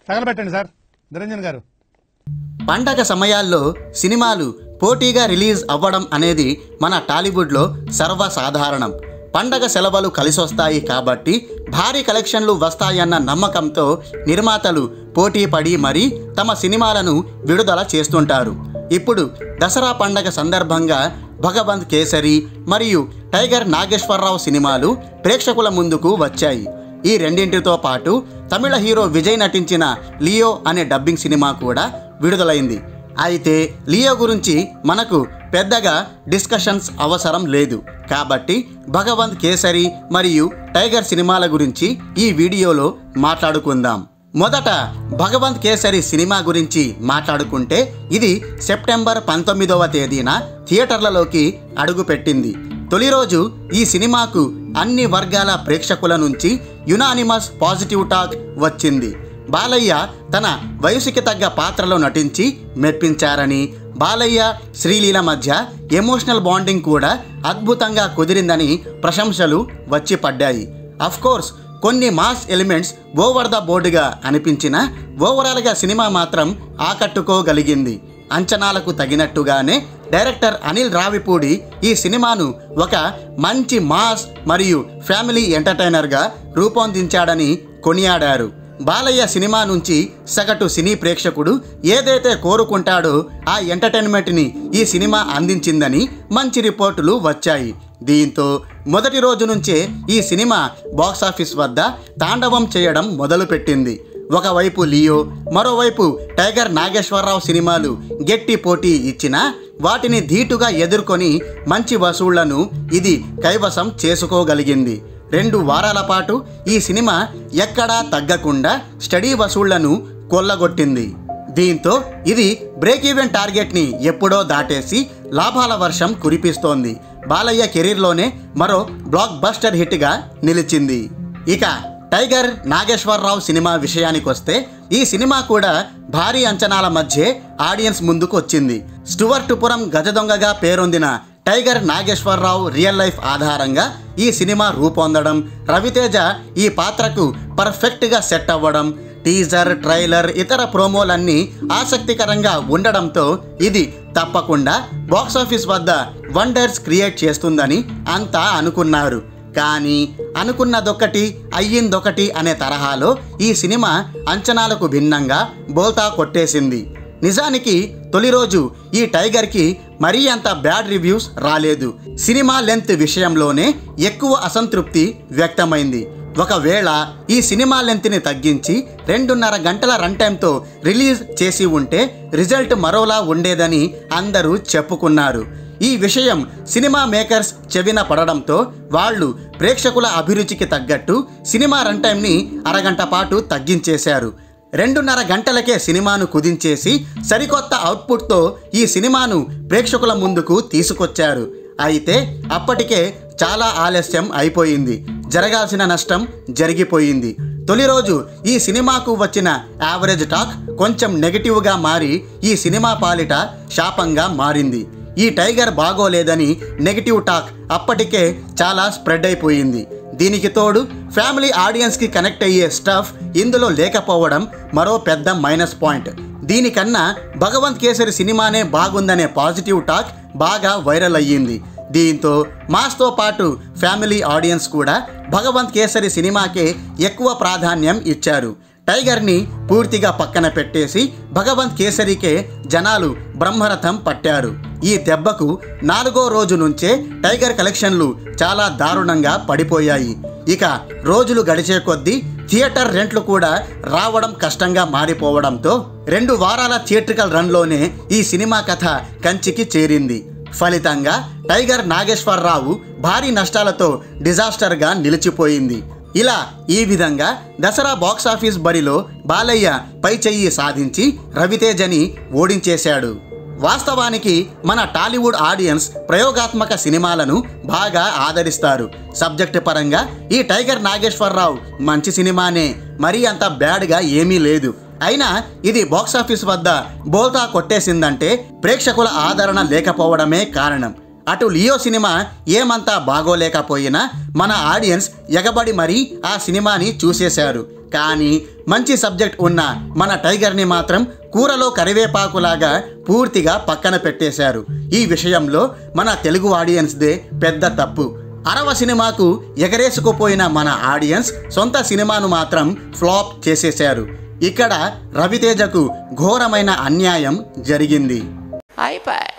తగలబెట్టండి sir Niranjan గారు పండగ సమయాల్లో సినిమాలు పోటీగా రిలీజ్ అవ్వడం అనేది మన టాలీవుడ్లో సర్వసాధారణం పండగ సెలవులు కలిసొస్తాయి కాబట్టి భారీ కలెక్షన్లు వస్తాయన్న నమ్మకంతో నిర్మాతలు పోటీ పడి మరీ తమ సినిమాలను విడుదల చేస్తుంటారు ఇప్పుడు దసరా పండగ సందర్భంగా భగవంత్ కేసరి మరియు టైగర్ నాగేశ్వరరావు సినిమాలు ప్రేక్షకుల ముందుకు వచ్చాయి ఈ రెండింటితో పాటు తమిళ హీరో విజయ్ నటించిన లియో అనే డబ్బింగ్ సినిమా కూడా విడుదలైంది అయితే లియో గురించి మనకు పెద్దగా డిస్కషన్స్ అవసరం లేదు కాబట్టి భగవంత్ కేసరి మరియు టైగర్ సినిమాల గురించి ఈ వీడియోలో మాట్లాడుకుందాం మొదట భగవంత్ కేసరి సినిమా గురించి మాట్లాడుకుంటే ఇది సెప్టెంబర్ పంతొమ్మిదవ తేదీన థియేటర్లలోకి అడుగుపెట్టింది తొలి రోజు ఈ సినిమాకు అన్ని వర్గాల ప్రేక్షకుల నుంచి యునానిమస్ పాజిటివ్ టాక్ వచ్చింది బాలయ్య తన వయసుకి తగ్గ పాత్రలో నటించి మెప్పించారని బాలయ్య శ్రీలీల మధ్య ఎమోషనల్ బాండింగ్ కూడా అద్భుతంగా కుదిరిందని ప్రశంసలు వచ్చి పడ్డాయి కోర్స్ కొన్ని మాస్ ఎలిమెంట్స్ ఓవర్ ద బోర్డుగా అనిపించిన ఓవరాల్గా సినిమా మాత్రం ఆకట్టుకోగలిగింది అంచనాలకు తగినట్టుగానే డైరెక్టర్ అనిల్ రావిపూడి ఈ సినిమాను ఒక మంచి మాస్ మరియు ఫ్యామిలీ ఎంటర్టైనర్గా రూపొందించాడని కొనియాడారు బాలయ్య సినిమా నుంచి సగటు సినీ ప్రేక్షకుడు ఏదైతే కోరుకుంటాడో ఆ ఎంటర్టైన్మెంట్ని ఈ సినిమా అందించిందని మంచి రిపోర్టులు వచ్చాయి దీంతో మొదటి రోజు నుంచే ఈ సినిమా బాక్సాఫీస్ వద్ద తాండవం చేయడం మొదలుపెట్టింది ఒకవైపు లియో మరోవైపు టైగర్ నాగేశ్వరరావు సినిమాలు గట్టి పోటీ ఇచ్చినా వాటిని ధీటుగా ఎదుర్కొని మంచి వసూళ్లను ఇది కైవసం చేసుకోగలిగింది రెండు వారాల పాటు ఈ సినిమా ఎక్కడా తగ్గకుండా స్టడీ వసూళ్లను కొల్లగొట్టింది దీంతో ఇది బ్రేక్ ఈవెన్ టార్గెట్ని ఎప్పుడో దాటేసి లాభాల వర్షం కురిపిస్తోంది బాలయ్య కెరీర్లోనే మరో బ్లాక్ బస్టర్ హిట్గా నిలిచింది ఇక టైగర్ నాగేశ్వరరావు సినిమా విషయానికొస్తే ఈ సినిమా కూడా భారీ అంచనాల మధ్య ఆడియన్స్ ముందుకు వచ్చింది స్టువర్టుపురం గజదొంగగా పేరొందిన టైగర్ నాగేశ్వరరావు రియల్ లైఫ్ ఆధారంగా ఈ సినిమా రూపొందడం రవితేజ ఈ పాత్రకు పర్ఫెక్ట్గా సెట్ అవ్వడం టీజర్ ట్రైలర్ ఇతర ప్రోమోలన్నీ ఆసక్తికరంగా ఉండడంతో ఇది తప్పకుండా బాక్సాఫీస్ వద్ద వండర్స్ క్రియేట్ చేస్తుందని అంతా అనుకున్నారు కానీ అనుకున్నదొక్కటి అయ్యిందొకటి అనే తరహాలో ఈ సినిమా అంచనాలకు భిన్నంగా బోల్తా కొట్టేసింది నిజానికి తొలి రోజు ఈ టైగర్కి మరీ అంత బ్యాడ్ రివ్యూస్ రాలేదు సినిమా లెంత్ విషయంలోనే ఎక్కువ అసంతృప్తి వ్యక్తమైంది ఒకవేళ ఈ సినిమా లెంత్ని తగ్గించి రెండున్నర గంటల రన్ టైంతో రిలీజ్ చేసి ఉంటే రిజల్ట్ మరోలా ఉండేదని అందరూ చెప్పుకున్నారు ఈ విషయం సినిమా మేకర్స్ చెవిన పడడంతో వాళ్ళు ప్రేక్షకుల అభిరుచికి తగ్గట్టు సినిమా రన్ టైంని అరగంట పాటు తగ్గించేశారు రెండున్నర గంటలకే సినిమాను కుదించేసి సరికొత్త అవుట్పుట్తో ఈ సినిమాను ప్రేక్షకుల ముందుకు తీసుకొచ్చారు అయితే అప్పటికే చాలా ఆలస్యం అయిపోయింది జరగాల్సిన నష్టం జరిగిపోయింది తొలి రోజు ఈ సినిమాకు వచ్చిన యావరేజ్ టాక్ కొంచెం నెగిటివ్గా మారి ఈ సినిమా పాలిట శాపంగా మారింది ఈ టైగర్ బాగోలేదని నెగిటివ్ టాక్ అప్పటికే చాలా స్ప్రెడ్ అయిపోయింది దీనికి తోడు ఫ్యామిలీ ఆడియన్స్కి కనెక్ట్ అయ్యే స్టఫ్ ఇందులో లేకపోవడం మరో పెద్ద మైనస్ పాయింట్ దీనికన్నా భగవంత్ కేసరి సినిమానే బాగుందనే పాజిటివ్ టాక్ బాగా వైరల్ అయ్యింది దీంతో మాస్తో పాటు ఫ్యామిలీ ఆడియన్స్ కూడా భగవంత్ కేసరి సినిమాకే ఎక్కువ ప్రాధాన్యం ఇచ్చారు టైగర్ని పూర్తిగా పక్కన పెట్టేసి భగవంత్ కేసరికే జనాలు బ్రహ్మరథం పట్టారు ఈ దెబ్బకు నాలుగో రోజు నుంచే టైగర్ కలెక్షన్లు చాలా దారుణంగా పడిపోయాయి ఇక రోజులు గడిచే కొద్దీ థియేటర్ రెంట్లు కూడా రావడం కష్టంగా మారిపోవడంతో రెండు వారాల థియేట్రికల్ రన్లోనే ఈ సినిమా కథ కంచికి చేరింది ఫలితంగా టైగర్ నాగేశ్వరరావు భారీ నష్టాలతో డిజాస్టర్గా నిలిచిపోయింది ఇలా ఈ విధంగా దసరా బాక్సాఫీస్ బరిలో బాలయ్య పై చెయ్యి సాధించి రవితేజని ఓడించేశాడు వాస్తవానికి మన టాలీవుడ్ ఆడియన్స్ ప్రయోగాత్మక సినిమాలను బాగా ఆదరిస్తారు సబ్జెక్ట్ పరంగా ఈ టైగర్ నాగేశ్వరరావు మంచి సినిమానే మరీ అంత బ్యాడ్గా ఏమీ లేదు అయినా ఇది బాక్సాఫీస్ వద్ద బోల్తా కొట్టేసిందంటే ప్రేక్షకుల ఆదరణ లేకపోవడమే కారణం అటు లియో సినిమా ఏమంతా బాగోలేకపోయినా మన ఆడియన్స్ ఎగబడి మరీ ఆ సినిమాని చూసేశారు కానీ మంచి సబ్జెక్ట్ ఉన్న మన టైగర్ని మాత్రం కూరలో కరివేపాకులాగా పూర్తిగా పక్కన పెట్టేశారు ఈ విషయంలో మన తెలుగు ఆడియన్స్దే పెద్ద తప్పు అరవ సినిమాకు ఎగరేసుకుపోయిన మన ఆడియన్స్ సొంత సినిమాను మాత్రం ఫ్లాప్ చేసేశారు ఇక్కడ రవితేజకు ఘోరమైన అన్యాయం జరిగింది అయిపోయి